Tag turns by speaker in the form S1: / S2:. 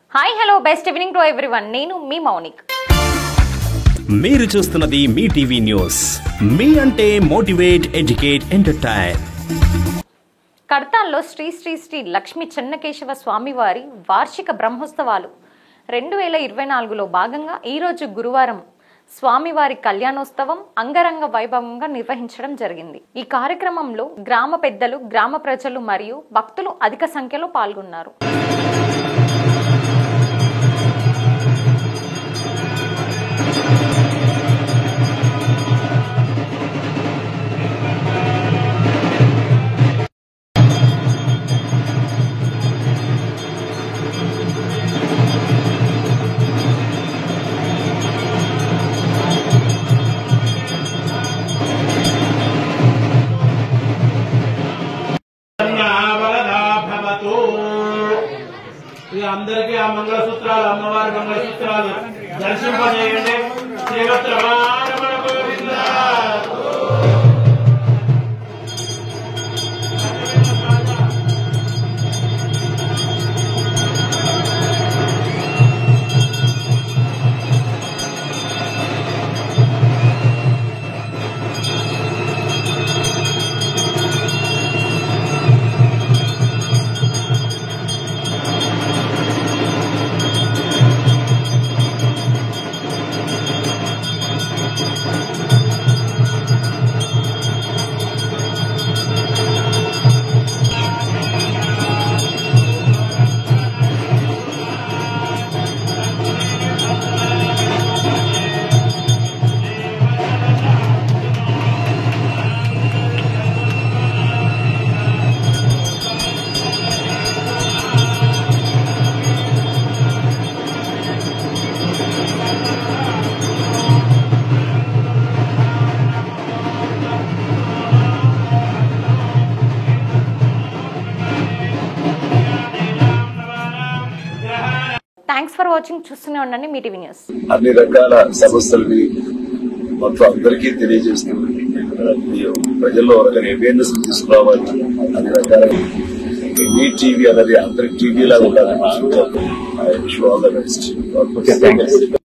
S1: hi hello best evening to everyone నేను మీ మౌనిక్
S2: మీరు చూస్తున్నది మీ టీవీ న్యూస్ మీ అంటే మోటివేట్ ఎడ్యుకేట్ ఎంటర్టైన్
S1: కడతాల్లో శ్రీ శ్రీ శ్రీ లక్ష్మీ చెన్నకేశవ స్వామివారి వార్షిక బ్రహ్మోత్సవాలు రెండు వేల ఇరవై నాలుగులో భాగంగా ఈరోజు గురువారం స్వామివారి కళ్యాణోత్సవం అంగరంగ వైభవంగా నిర్వహించడం జరిగింది ఈ కార్యక్రమంలో గ్రామ పెద్దలు గ్రామ ప్రజలు మరియు భక్తులు అధిక సంఖ్యలో పాల్గొన్నారు
S3: వరదా భవతు ఇక అందరికీ ఆ మంగళసూత్రాలు అమ్మవారి మంగళసూత్రాలు దర్శింపజేయండి శ్రీవత్రమారమణ గోవింద
S1: థ్యాంక్స్ ఫర్ వాచింగ్ చూస్తూనే ఉండండి మీ టీవీ న్యూస్
S4: అన్ని రకాల సమస్యల్ని మొత్తం అందరికీ తెలియజేస్తూ మీరు ప్రజల్లో ఒక అవేర్నెస్ తీసుకురావాలి అన్ని రకాల మీ టీవీ అనేది అందరికి టీవీ లాగా ఉండాలని ఆల్ ద బెస్ట్